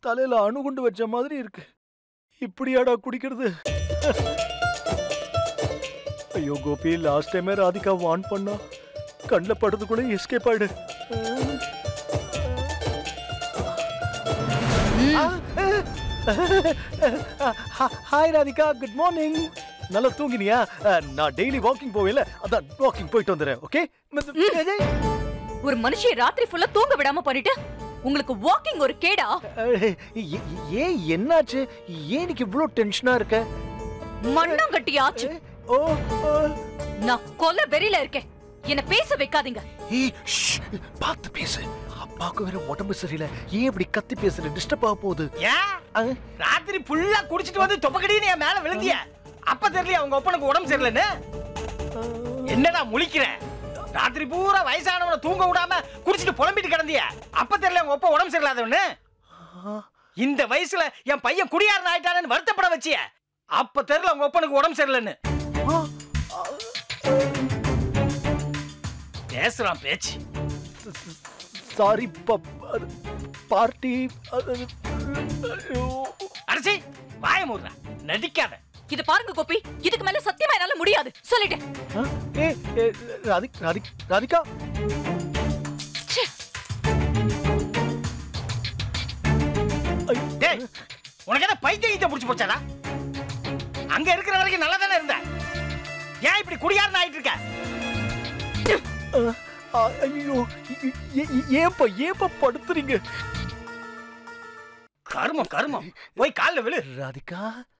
தலையில அணுகுண்டு வச்ச மாதிரி இருக்கு இப்படியாடா குடிக்கிறது ஐயோ கோபி லாஸ்ட் டைமே ராதிகா வார்ன் பண்ணா கண்ணில் படுறதுக்குள்ள எஸ்கேப் ஆயிடு ஹாய் ராதிகா குட் மார்னிங் நல்லா தூங்கினியா அஹ், நான் டெய்லி வாக்கிங் போவேல அதான் வாக்கிங் போயிட்டு வந்துடுறேன் ஓகே ஒரு மனுஷிய ராத்திரி ஃபுல்லா தூங்க விடாம பண்ணிட்டு உங்களுக்கு வாக்கிங் ஒரு கேடா ஏன் என்னாச்சு ஏன் இன்னைக்கு இவ்ளோ டென்ஷனா இருக்க மண்ணாங்கட்டி ஆச்சு ஓ ஓ. நான் கொல்ல வெறியில இருக்கேன் என்ன பேச வைக்காதீங்க ஏய், ஷ், பார்த்து பேசு அப்பாவுக்கு வேற உடம்பு சரியில்லை ஏன் இப்படி கத்தி பேசுற டிஸ்டர்ப் ஆக போகுது ஏன் அஹ், ராத்திரி ஃபுல்லா குடிச்சிட்டு வந்து தொப்பக்கடின்னு என் மேல விழுந்திய அப்ப தெரியல உங்க ஒப்பனுக்கு உடம்பு சரியில்லைன்னு என்னடா முழிக்கிற ராத்திரி பூரா வயசானவன தூங்க விடாம குடிச்சிட்டு புலம்பிட்டு கிடந்திய அப்ப தெரியல உங்க ஒப்ப உடம்பு சரியில்லாதவனு இந்த வயசுல என் பையன் குடியாரன் ஆயிட்டானு வருத்தப்பட வச்சிய அப்ப தெரியல உங்க ஒப்பனுக்கு உடம்பு சரியில்லைன்னு பேசுறான் பேச்சு சாரி பார்ட்டி அது- ஐயோ. அரிசி வாய மூடுற நடிக்காத இது பாருங்க கோபி இதுக்கு மேல சத்தியமா என்னால முடியாது சொல்லிட்டேன் அஹ், ஏய், ஏய், ராதிக் ராதிக் ராதிகா ச்சே. டேய் உனக்கு என்ன பைத்தியத்தை புடிச்சு போச்சாடா அங்க இருக்கிற வரைக்கும் நல்லா தானே இருந்த ஏன் இப்படி குடியாரன் ஆயிட்டு இருக்க அஹ், அஹ், ஐயோ ஏ- ஏ- ஏன்பா ஏன்பா படுத்துறீங்க கருமம் கருமம் போய் கால்ல விழு ராதிகா